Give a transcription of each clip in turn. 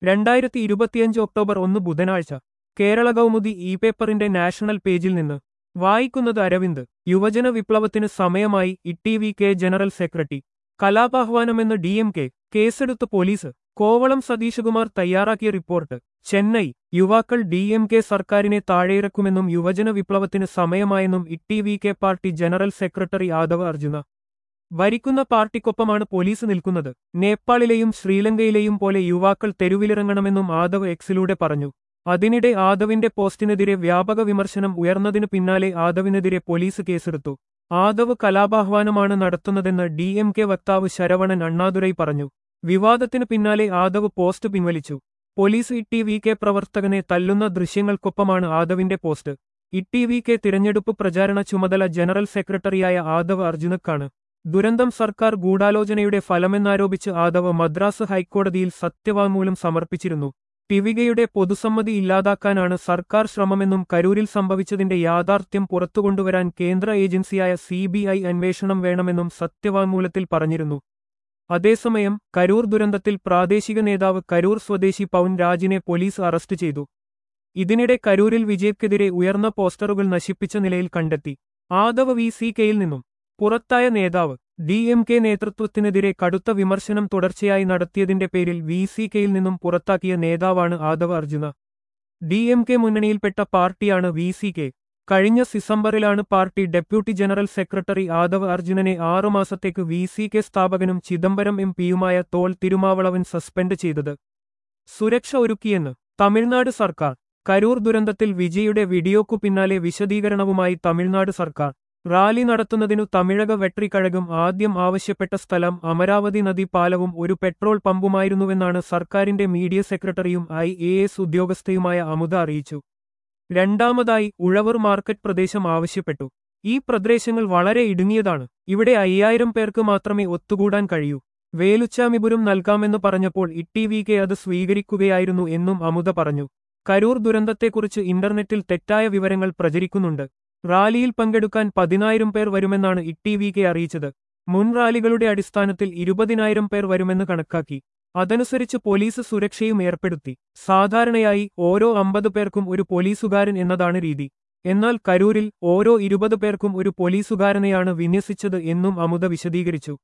രണ്ടായിരത്തി ഇരുപത്തിയഞ്ച് ഒക്ടോബർ ഒന്ന് ബുധനാഴ്ച കേരള കൗമുദി ഇ പേപ്പറിന്റെ നാഷണൽ പേജിൽ നിന്ന് വായിക്കുന്നത് അരവിന്ദ് യുവജന വിപ്ലവത്തിന് സമയമായി E V K general secretary കലാപാഹ്വാനമെന്ന് ഡി എം കെ കേസെടുത്ത് പോലീസ് കോവളം സതീശകുമാർ തയ്യാറാക്കിയ റിപ്പോർട്ട് ചെന്നൈ യുവാക്കൾ ഡി എം കെ സർക്കാരിനെ താഴെയിറക്കുമെന്നും യുവജന വിപ്ലവത്തിന് സമയമായെന്നും E V K party general secretary Aadhav Arjuna ഭരിക്കുന്ന പാർട്ടിക്കൊപ്പമാണ് പോലീസ് നിൽക്കുന്നത് നേപ്പാളിലെയും ശ്രീലങ്കയിലെയും പോലെ യുവാക്കൾ തെരുവിലിറങ്ങണമെന്നും ആദവ് എക്സിലൂടെ പറഞ്ഞു അതിനിടെ ആദവിന്റെ പോസ്റ്റിനെതിരെ വ്യാപക വിമർശനം ഉയർന്നതിനു പിന്നാലെ ആദവിനെതിരെ പോലീസ് കേസെടുത്തു ആദവ് കലാപാഹ്വാനമാണ് നടത്തുന്നതെന്ന് ഡി എം കെ വക്താവ് ശരവണൻ അണ്ണാദുരൈ പറഞ്ഞു വിവാദത്തിനു പിന്നാലെ ആദവ് പോസ്റ്റ് പിൻവലിച്ചു പോലീസ് ഇ വി കെ പ്രവർത്തകനെ തല്ലുന്ന ദൃശ്യങ്ങൾക്കൊപ്പമാണ് ആദവിന്റെ പോസ്റ്റ് ഇ വി കെ തിരഞ്ഞെടുപ്പ് പ്രചാരണ ചുമതല ജനറൽ സെക്രട്ടറിയായ ആദവ് അർജുനക്കാണ് ദുരന്തം സർക്കാർ ഗൂഢാലോചനയുടെ ഫലമെന്നാരോപിച്ച് ആദവ് മദ്രാസ് ഹൈക്കോടതിയിൽ സത്യവാങ്മൂലം സമർപ്പിച്ചിരുന്നു ടിവികയുടെ പൊതുസമ്മതി ഇല്ലാതാക്കാനാണ് സർക്കാർ ശ്രമമെന്നും കരൂരിൽ സംഭവിച്ചതിന്റെ യാഥാർത്ഥ്യം പുറത്തുകൊണ്ടുവരാൻ കേന്ദ്ര ഏജൻസിയായ സിബിഐ അന്വേഷണം വേണമെന്നും സത്യവാങ്മൂലത്തിൽ പറഞ്ഞിരുന്നു അതേസമയം കരൂർ ദുരന്തത്തിൽ പ്രാദേശിക നേതാവ് കരൂർ സ്വദേശി പൗൻ രാജിനെ പോലീസ് അറസ്റ്റ് ചെയ്തു ഇതിനിടെ കരൂരിൽ വിജയ്ക്കെതിരെ ഉയർന്ന പോസ്റ്ററുകൾ നശിപ്പിച്ച നിലയിൽ കണ്ടെത്തി ആദവ് വി സി കെയിൽ നിന്നും പുറത്തായ നേതാവ് ഡി എം കെ നേതൃത്വത്തിനെതിരെ കടുത്ത വിമർശനം തുടർച്ചയായി നടത്തിയതിന്റെ പേരിൽ വി സി കെയിൽ നിന്നും പുറത്താക്കിയ നേതാവാണ് Aadhav Arjuna D M K മുന്നണിയിൽപ്പെട്ട പാർട്ടിയാണ് വി സി കെ കഴിഞ്ഞ ഡിസംബറിലാണ് party deputy general secretary Aadhav അർജുനനെ ആറുമാസത്തേക്ക് വി സി കെ സ്ഥാപകനും ചിദംബരം എം പിയുമായ തോൾ തിരുമാവളവൻ സസ്പെൻഡ് ചെയ്തത് സുരക്ഷ ഒരുക്കിയെന്ന് തമിഴ്നാട് സർക്കാർ കരൂർ ദുരന്തത്തിൽ വിജയുടെ വീഡിയോക്കു പിന്നാലെ വിശദീകരണവുമായി തമിഴ്നാട് സർക്കാർ റാലി നടത്തുന്നതിനു തമിഴക വെട്രിക്കഴകം ആദ്യം ആവശ്യപ്പെട്ട സ്ഥലം അമരാവതി നദി പാലവും ഒരു പെട്രോൾ പമ്പുമായിരുന്നുവെന്നാണ് സർക്കാരിന്റെ മീഡിയ സെക്രട്ടറിയും ഐ എ എസ് ഉദ്യോഗസ്ഥയുമായ അമുദ അറിയിച്ചു രണ്ടാമതായി ഉഴവൂർ മാർക്കറ്റ് പ്രദേശം ആവശ്യപ്പെട്ടു ഈ പ്രദേശങ്ങൾ വളരെ ഇടുങ്ങിയതാണ് ഇവിടെ അയ്യായിരം പേർക്ക് മാത്രമേ ഒത്തുകൂടാൻ കഴിയൂ വേലുച്ചാമിപുരം നൽകാമെന്ന് പറഞ്ഞപ്പോൾ ഇ വി കെ അത് സ്വീകരിക്കുകയായിരുന്നു എന്നും അമുദ പറഞ്ഞു കരൂർ ദുരന്തത്തെക്കുറിച്ച് ഇന്റർനെറ്റിൽ തെറ്റായ വിവരങ്ങൾ പ്രചരിക്കുന്നുണ്ട് റാലിയിൽ പങ്കെടുക്കാൻ പതിനായിരം പേർ വരുമെന്നാണ് ഇ വി കെ അറിയിച്ചത് മുൻ റാലികളുടെ അടിസ്ഥാനത്തിൽ ഇരുപതിനായിരം പേർ വരുമെന്ന് കണക്കാക്കി അതനുസരിച്ച് പോലീസ് സുരക്ഷയും ഏർപ്പെടുത്തി സാധാരണയായി ഓരോ അമ്പത് പേർക്കും ഒരു പോലീസുകാരൻ എന്നതാണ് രീതി എന്നാൽ കരൂരിൽ ഓരോ ഇരുപത് പേർക്കും ഒരു പോലീസുകാരനെയാണ് വിന്യസിച്ചത് എന്നും അമുദ വിശദീകരിച്ചു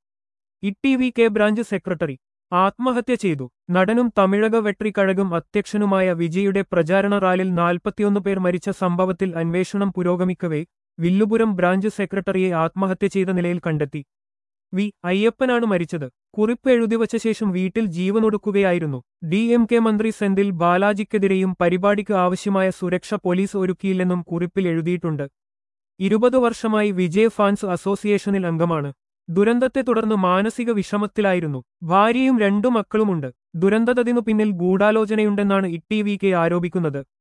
E V K branch secretary ആത്മഹത്യ ചെയ്തു നടനും തമിഴക വെട്രിക്കഴകും അധ്യക്ഷനുമായ വിജയുടെ പ്രചാരണ റാലിൽ നാൽപ്പത്തിയൊന്ന് പേർ മരിച്ച സംഭവത്തിൽ അന്വേഷണം പുരോഗമിക്കവേ വില്ലുപുരം ബ്രാഞ്ച് സെക്രട്ടറിയെ ആത്മഹത്യ ചെയ്ത നിലയിൽ കണ്ടെത്തി വി അയ്യപ്പനാണ് മരിച്ചത് കുറിപ്പ് എഴുതിവച്ച ശേഷം വീട്ടിൽ ജീവനൊടുക്കുകയായിരുന്നു ഡി എം കെ മന്ത്രി സെന്തിൽ ബാലാജിക്കെതിരെയും പരിപാടിക്ക് ആവശ്യമായ സുരക്ഷ പോലീസ് ഒരുക്കിയില്ലെന്നും കുറിപ്പിൽ എഴുതിയിട്ടുണ്ട് ഇരുപത് വർഷമായി വിജയ് ഫാൻസ് അസോസിയേഷനിൽ അംഗമാണ് ദുരന്തത്തെ തുടർന്ന് മാനസിക വിഷമത്തിലായിരുന്നു ഭാര്യയും രണ്ടു മക്കളുമുണ്ട് ദുരന്തത്തിനു പിന്നിൽ ഗൂഢാലോചനയുണ്ടെന്നാണ് ഇ വി കെ ആരോപിക്കുന്നത്